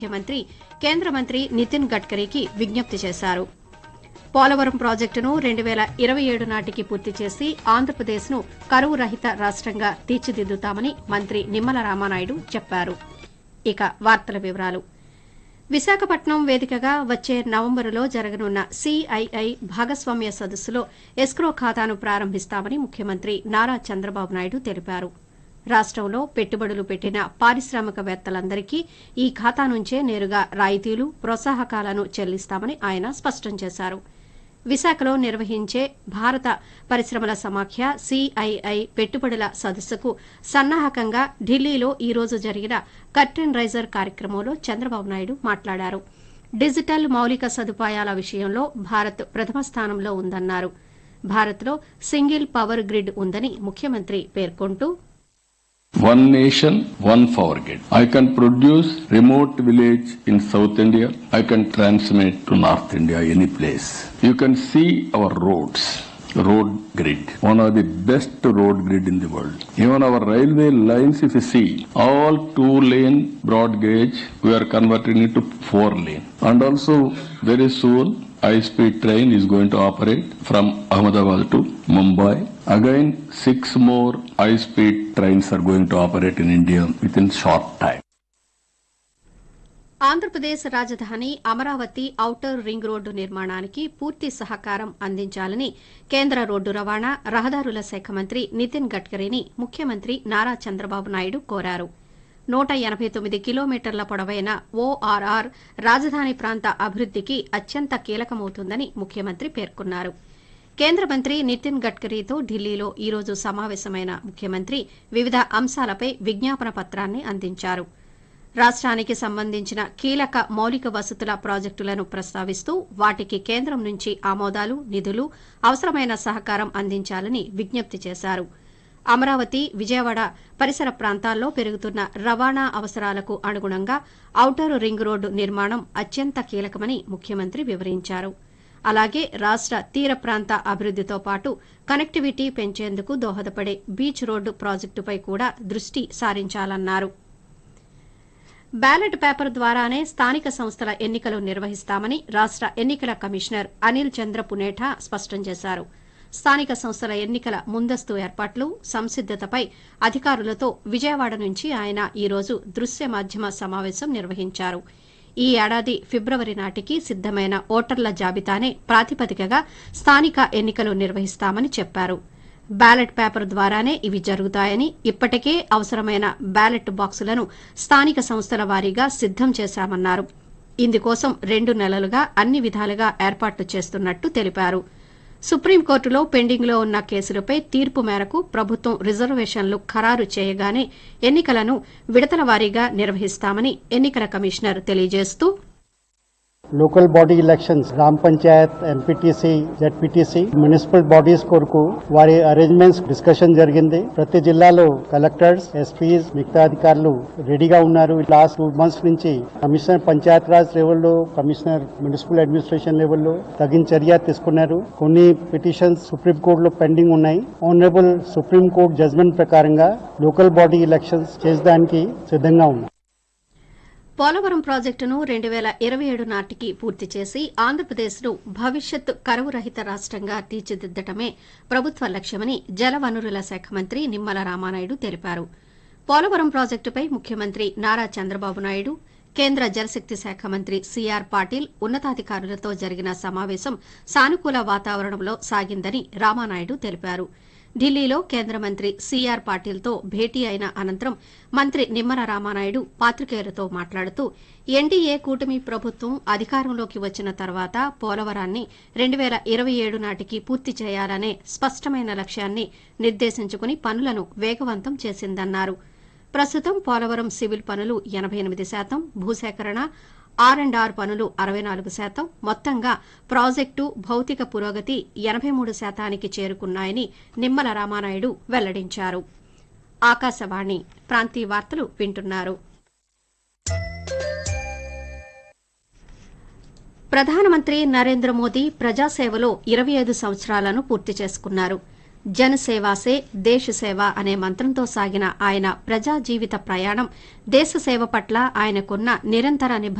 ముఖ్యమంత్రి కేంద్ర మంత్రి నితిన్ గడ్కరీకి విజ్ఞప్తి చేశారు పోలవరం ప్రాజెక్టును రెండు వేల ఇరవై ఏడు నాటికి పూర్తి చేసి ఆంధ్రప్రదేశ్ను కరువు రహిత రాష్ట్రంగా తీర్చిదిద్దుతామని మంత్రి నిమ్మల రామానాయుడు చెప్పారు ఇక వార్తల వివరాలు విశాఖపట్నం వేదికగా వచ్చే నవంబరులో జరగనున్న సిఐఐ భాగస్వామ్య సదస్సులో ఎస్క్రో ఖాతాను ప్రారంభిస్తామని ముఖ్యమంత్రి నారా చంద్రబాబు నాయుడు తెలిపారు రాష్టంలో పెట్టుబడులు పెట్టిన పారిశ్రామికవేత్తలందరికీ ఈ ఖాతా నుంచే నేరుగా రాయితీలు ప్రోత్సాహకాలను చెల్లిస్తామని ఆయన స్పష్టం చేశారు విశాఖలో నిర్వహించే భారత పరిశ్రమల సమాఖ్య సిఐఐ పెట్టుబడుల సదస్సుకు సన్నాహకంగా ఢిల్లీలో ఈ రోజు జరిగిన కర్టెన్ రైజర్ కార్యక్రమంలో చంద్రబాబు నాయుడు మాట్లాడారు డిజిటల్ మౌలిక సదుపాయాల విషయంలో భారత్ ప్రథమ స్థానంలో ఉందన్నారు భారత్లో సింగిల్ పవర్ గ్రిడ్ ఉందని ముఖ్యమంత్రి పేర్కొంటూ One nation, one power grid. I can produce remote village in South India. I can transmit to North India, any place. You can see our roads. Road grid, one of the best road grid in the world. Even our railway lines, if you see, all two lane broad gauge, we are converting it to four lane. And also, very soon, high speed train is going to operate from Ahmedabad to Mumbai. Again, six more high speed trains are going to operate in India within short time. Andhra Pradesh రాజధాని Amaravati outer ring road నిర్మాణానికి పూర్తి సహకారం అందించాలని కేంద్ర road రవాణా రహదారుల శాఖ మంత్రి నితిన్ గడ్కరీని ముఖ్యమంత్రి నారా చంద్రబాబు నాయుడు కోరారు నూట ఎనబై తొమ్మిది కిలోమీటర్ల పొడవైన ఓఆర్ఆర్ రాజధాని ప్రాంత అభివృద్దికి అత్యంత కీలకమవుతుందని ముఖ్యమంత్రి పేర్కొన్నారు కేంద్ర మంత్రి నితిన్ గడ్కరీతో ఢిల్లీలో ఈ రోజు సమావేశమైన ముఖ్యమంత్రి వివిధ అంశాలపై విజ్ఞాపన పత్రాన్ని అందించారు రాష్ట్రానికి సంబంధించిన కీలక మౌలిక వసతుల ప్రాజెక్టులను ప్రస్తావిస్తూ వాటికి కేంద్రం నుంచి ఆమోదాలు నిధులు అవసరమైన సహకారం అందించాలని విజ్ఞప్తి చేశారు అమరావతి విజయవాడ పరిసర ప్రాంతాల్లో పెరుగుతున్న రవాణా అవసరాలకు అనుగుణంగా ఔటర్ రింగ్ రోడ్డు నిర్మాణం అత్యంత కీలకమని ముఖ్యమంత్రి వివరించారు అలాగే రాష్ట తీర ప్రాంత అభివృద్దితో పాటు కనెక్టివిటీ పెంచేందుకు దోహదపడే బీచ్ రోడ్డు ప్రాజెక్టుపై కూడా దృష్టి సారించాలన్నారు బ్యాలెట్ పేపర్ ద్వారానే స్థానిక సంస్థల ఎన్నికలు నిర్వహిస్తామని రాష్ట ఎన్నికల కమిషనర్ అనిల్ చంద్ర పునేఠా స్పష్టం చేశారు స్థానిక సంస్థల ఎన్నికల ముందస్తు ఏర్పాట్లు సంసిద్దతపై అధికారులతో విజయవాడ నుంచి ఆయన ఈ రోజు దృశ్య మాధ్యమ సమావేశం నిర్వహించారు ఈ ఏడాది ఫిబ్రవరి నాటికి సిద్దమైన ఓటర్ల జాబితానే ప్రాతిపదికగా స్థానిక ఎన్నికలు నిర్వహిస్తామని చెప్పారు బ్యాలెట్ పేపర్ ద్వారానే ఇవి జరుగుతాయని ఇప్పటికే అవసరమైన బ్యాలెట్ బాక్సులను స్థానిక సంస్థల వారీగా సిద్దం చేశామన్నారు ఇందుకోసం రెండు నెలలుగా అన్ని విధాలుగా ఏర్పాట్లు చేస్తున్నట్టు తెలిపారు సుప్రీంకోర్టులో పెండింగ్లో ఉన్న కేసులపై తీర్పు మేరకు ప్రభుత్వం రిజర్వేషన్లు ఖరారు చేయగానే ఎన్నికలను విడతల వారీగా నిర్వహిస్తామని ఎన్నికల కమిషనర్ తెలియజేస్తూ లోకల్ బాడీ ఎలక్షన్స్ గ్రామ panchayat MPTC ZPTC municipal bodies కొరకు వారి అరేంజ్మెంట్స్ డిస్కషన్ జరిగింది ప్రతి జిల్లాలో కలెక్టర్స్ ఎస్పీస్ మిగతా అధికారులు రెడీగా ఉన్నారు లాస్ట్ టూ మంత్స్ నుంచి కమిషనర్ పంచాయత్ రాజ్ లెవెల్లో కమిషనర్ మున్సిపల్ అడ్మినిస్ట్రేషన్ లెవెల్లో తగిన చర్య తీసుకున్నారు కొన్ని పిటిషన్స్ సుప్రీం కోర్టులో పెండింగ్ ఉన్నాయి ఆనరబుల్ సుప్రీం కోర్టు జడ్జ్మెంట్ ప్రకారంగా లోకల్ బాడీ ఎలక్షన్స్ చేసడానికి సిద్ధంగా ఉన్నారు పోలవరం ప్రాజెక్టును రెండు వేల ఇరవై ఏడు నాటికి పూర్తి చేసి ఆంధ్రప్రదేశ్ను భవిష్యత్ కరువు రహిత రాష్ట్రంగా తీర్చిదిద్దటమే ప్రభుత్వ లక్ష్యమని జలవనరుల శాఖ మంత్రి నిమ్మల రామానాయుడు తెలిపారు పోలవరం ప్రాజెక్టుపై ముఖ్యమంత్రి నారా చంద్రబాబు నాయుడు కేంద్ర జలశక్తి శాఖ మంత్రి సిఆర్ పాటిల్ ఉన్నతాధికారులతో జరిగిన సమావేశం సానుకూల వాతావరణంలో సాగిందని రామానాయుడు తెలిపారు ఢిల్లీలో కేంద్ర మంత్రి సిఆర్ పాటిల్తో భేటీ అయిన అనంతరం మంత్రి నిమ్మల రామానాయుడు పాత్రికేయులతో మాట్లాడుతూ ఎన్డీఏ కూటమి ప్రభుత్వం అధికారంలోకి వచ్చిన తర్వాత పోలవరాన్ని రెండు వేల ఇరవై ఏడు నాటికి పూర్తి చేయాలనే స్పష్టమైన లక్ష్యాన్ని నిర్దేశించుకుని పనులను వేగవంతం చేసిందన్నారు ప్రస్తుతం పోలవరం సివిల్ పనులు ఎనబై ఎనిమిది శాతం భూసేకరణ ఆర్ అండ్ ఆర్ పనులు అరవై నాలుగు శాతం మొత్తంగా ప్రాజెక్టు భౌతిక పురోగతి ఎనబై మూడు శాతానికి చేరుకున్నాయని నిమ్మల రామానాయుడు వెల్లడించారు ఆకాశవాణి ప్రాంతీయ వార్తలు వింటున్నారు ప్రధానమంత్రి నరేంద్ర మోదీ ప్రజాసేవలో ఇరవై ఐదు సంవత్సరాలను పూర్తి చేసుకున్నారు జనసేవాసే దేశ సేవ అనే మంత్రంతో సాగిన ఆయన ప్రజా జీవిత ప్రయాణం దేశ సేవ పట్ల ఆయనకున్న నిరంతర నిబ